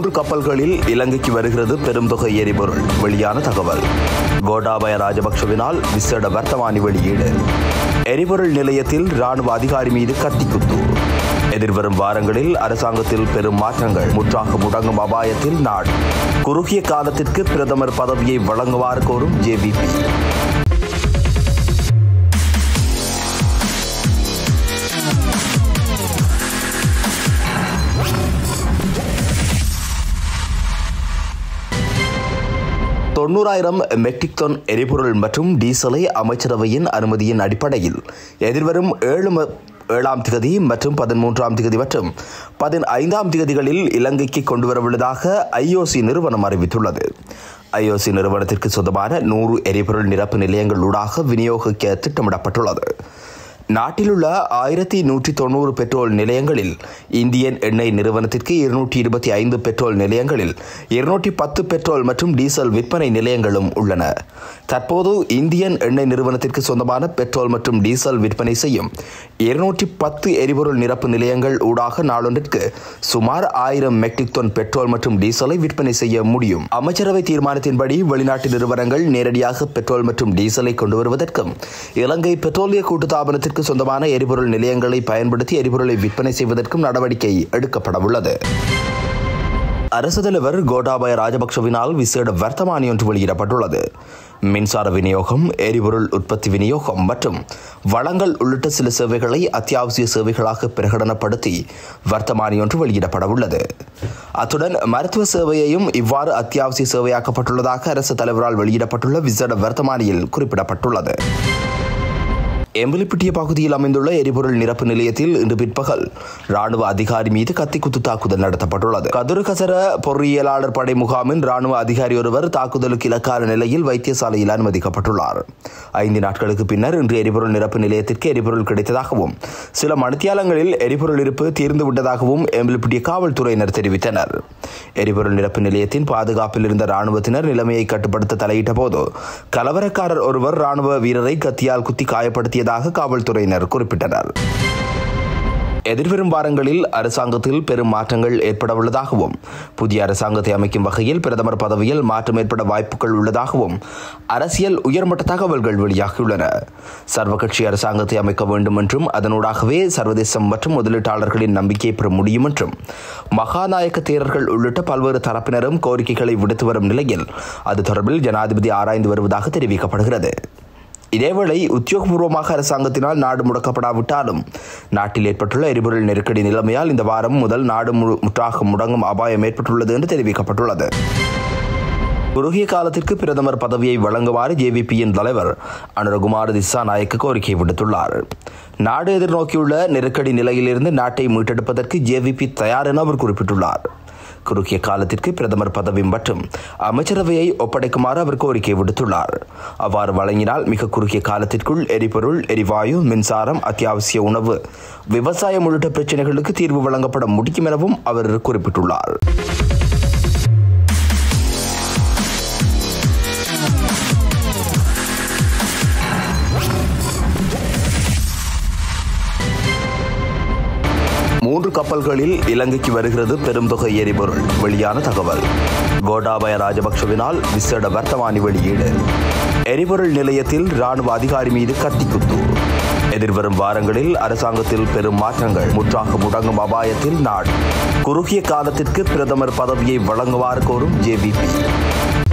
மூன்று கப்பல்களில் இலங்கைக்கு வருகிறது பெரும் தொகை எரிபொருள் வெளியான தகவல் கோட்டாபய ராஜபக்ஷவினால் விசேட வர்த்தமானி வெளியீடு எரிபொருள் நிலையத்தில் ராணுவ அதிகாரி மீது கத்திக்குத்து எதிர்வரும் வாரங்களில் அரசாங்கத்தில் பெரும் மாற்றங்கள் முற்றாக முடங்கும் அபாயத்தில் நாடு குறுகிய காலத்திற்கு பிரதமர் பதவியை வழங்குமாறு கோரும் ஜேவிபி தொண்ணூறாயிரம் மெட்ரிக் டன் எரிபொருள் மற்றும் டீசலை அமைச்சரவையின் அனுமதியின் அடிப்படையில் எதிர்வரும் ஏழு ம- ஏழாம் திகதி மற்றும் பதிமூன்றாம் திகதி மற்றும் பதினைந்தாம் திகதிகளில் இலங்கைக்கு கொண்டு வரவுள்ளதாக ஐஓசி நிறுவனம் அறிவித்துள்ளது ஐஓசி நிறுவனத்திற்கு சொந்தமான நூறு எரிபொருள் நிரப்பு நிலையங்கள் ஊடாக விநியோகிக்க திட்டமிடப்பட்டுள்ளது நாட்டிலுள்ள ஆயிரத்தி நூற்றி தொண்ணூறு பெட்ரோல் நிலையங்களில் இந்தியன் எண்ணெய் நிறுவனத்திற்கு இருநூற்றி இருபத்தி ஐந்து பெட்ரோல் நிலையங்களில் இருநூற்றி பத்து பெட்ரோல் மற்றும் டீசல் விற்பனை நிலையங்களும் உள்ளன தற்போது இந்தியன் எண்ணெய் நிறுவனத்திற்கு சொந்தமான பெட்ரோல் மற்றும் டீசல் விற்பனை செய்யும் இருநூற்றி பத்து எரிபொருள் நிரப்பு நிலையங்கள் ஊடாக நாளொன்றிற்கு சுமார் ஆயிரம் மெட்ரிக் டன் பெட்ரோல் மற்றும் டீசலை விற்பனை செய்ய முடியும் அமைச்சரவை தீர்மானத்தின்படி வெளிநாட்டு நிறுவனங்கள் நேரடியாக பெட்ரோல் மற்றும் டீசலை கொண்டு வருவதற்கும் இலங்கை பெட்ரோலிய கூட்டுத்தாபனத்திற்கு சொந்தமான எரிபொருள் நிலையங்களை பயன்படுத்தி எரிபொருளை விற்பனை செய்வதற்கும் நடவடிக்கை எடுக்கப்படவுள்ளது அரசு தலைவர் கோட்டாபய ராஜபக்ஷவினால் விசேட வர்த்தமானி ஒன்று வெளியிடப்பட்டுள்ளது மின்சார விநியோகம் எரிபொருள் உற்பத்தி விநியோகம் மற்றும் வளங்கள் உள்ளிட்ட சில சேவைகளை அத்தியாவசிய சேவைகளாக பிரகடனப்படுத்தி வர்த்தமானி ஒன்று வெளியிடப்பட உள்ளது அத்துடன் மருத்துவ சேவையையும் இவ்வாறு அத்தியாவசிய சேவையாக்கப்பட்டுள்ளதாக அரசு தலைவரால் வெளியிடப்பட்டுள்ள விசேட வர்த்தமானியில் குறிப்பிடப்பட்டுள்ளது எம்பலிப்பிட்டிய பகுதியில் அமைந்துள்ள எரிபொருள் நிரப்பு நிலையத்தில் இன்று பிற்பகல் ராணுவ அதிகாரி மீது கத்திக்குத்து தாக்குதல் நடத்தப்பட்டுள்ளது கதிர்கசர பொறியியலாளர் படை முகாமின் ராணுவ அதிகாரி ஒருவர் தாக்குதலுக்கு இலக்கான நிலையில் வைத்தியசாலையில் அனுமதிக்கப்பட்டுள்ளார் ஐந்து நாட்களுக்கு பின்னர் இன்று எரிபொருள் நிரப்பு நிலையத்திற்கு எரிபொருள் கிடைத்ததாகவும் சில மணித்தியாலங்களில் எரிபொருள் இருப்பு தீர்ந்து விட்டதாகவும் எம்பலிப்பிட்டிய காவல்துறையினர் தெரிவித்தனர் எரிபொருள் நிரப்பு நிலையத்தின் பாதுகாப்பில் இருந்த ராணுவத்தினர் நிலைமையை கட்டுப்படுத்த தலையிட்ட போது கலவரக்காரர் ஒருவர் ராணுவ வீரரை கத்தியால் குத்தி காயப்படுத்தியதாக காவல்துறையினர் குறிப்பிட்டனர் எதிர்வரும் வாரங்களில் அரசாங்கத்தில் பெரும் மாற்றங்கள் ஏற்பட உள்ளதாகவும் புதிய அரசாங்கத்தை அமைக்கும் வகையில் பிரதமர் பதவியில் மாற்றம் ஏற்பட வாய்ப்புகள் உள்ளதாகவும் அரசியல் உயர்மட்ட தகவல்கள் வெளியாகியுள்ளன சர்வகட்சி அரசாங்கத்தை அமைக்க வேண்டும் என்றும் அதனூடாகவே சர்வதேசம் மற்றும் முதலீட்டாளர்களின் நம்பிக்கையை பெற முடியும் என்றும் மகாநாயக்க தேரர்கள் உள்ளிட்ட பல்வேறு தரப்பினரும் கோரிக்கைகளை விடுத்து வரும் நிலையில் அது தொடர்பில் ஜனாதிபதி ஆராய்ந்து வருவதாக தெரிவிக்கப்படுகிறது இதேவேளை உத்தியோகபூர்வமாக அரசாங்கத்தினால் நாடு முடக்கப்படாவிட்டாலும் நாட்டில் ஏற்பட்டுள்ள எரிபொருள் நெருக்கடி நிலைமையால் இந்த வாரம் முதல் நாடு முழு- முற்றாக முடங்கும் அபாயம் ஏற்பட்டுள்ளது என்று தெரிவிக்கப்பட்டுள்ளது குறுகிய காலத்திற்கு பிரதமர் பதவியை வழங்குமாறு ஜேவிபியின் தலைவர் அனுரகுமார் திசாநாயக்க கோரிக்கை விடுத்துள்ளார் நாடு எதிர்நோக்கியுள்ள நெருக்கடி நிலையிலிருந்து நாட்டை மீட்டெடுப்பதற்கு ஜேவிபி தயார் என அவர் குறிப்பிட்டுள்ளார் குறுகிய காலத்திற்கு பிரதமர் பதவி மற்றும் அமைச்சரவையை ஒப்படைக்குமாறு அவர் கோரிக்கை விடுத்துள்ளார் அவ்வாறு வழங்கினால் மிக குறுகிய காலத்திற்குள் எரிபொருள் எரிவாயு மின்சாரம் அத்தியாவசிய உணவு விவசாயம் உள்ளிட்ட பிரச்சனைகளுக்கு தீர்வு வழங்கப்பட முடியும் எனவும் அவர் குறிப்பிட்டுள்ளார் மூன்று கப்பல்களில் இலங்கைக்கு வருகிறது பெரும் தொகை எரிபொருள் வெளியான தகவல் கோட்டாபய ராஜபக்ஷவினால் விசேட வர்த்தமானி வெளியீடு எரிபொருள் நிலையத்தில் ராணுவ அதிகாரி மீது கத்திக்குத்து எதிர்வரும் வாரங்களில் அரசாங்கத்தில் பெரும் மாற்றங்கள் முற்றாக முடங்கும் அபாயத்தில் நாடு குறுகிய காலத்திற்கு பிரதமர் பதவியை வழங்குமாறு கோரும் ஜேவிபி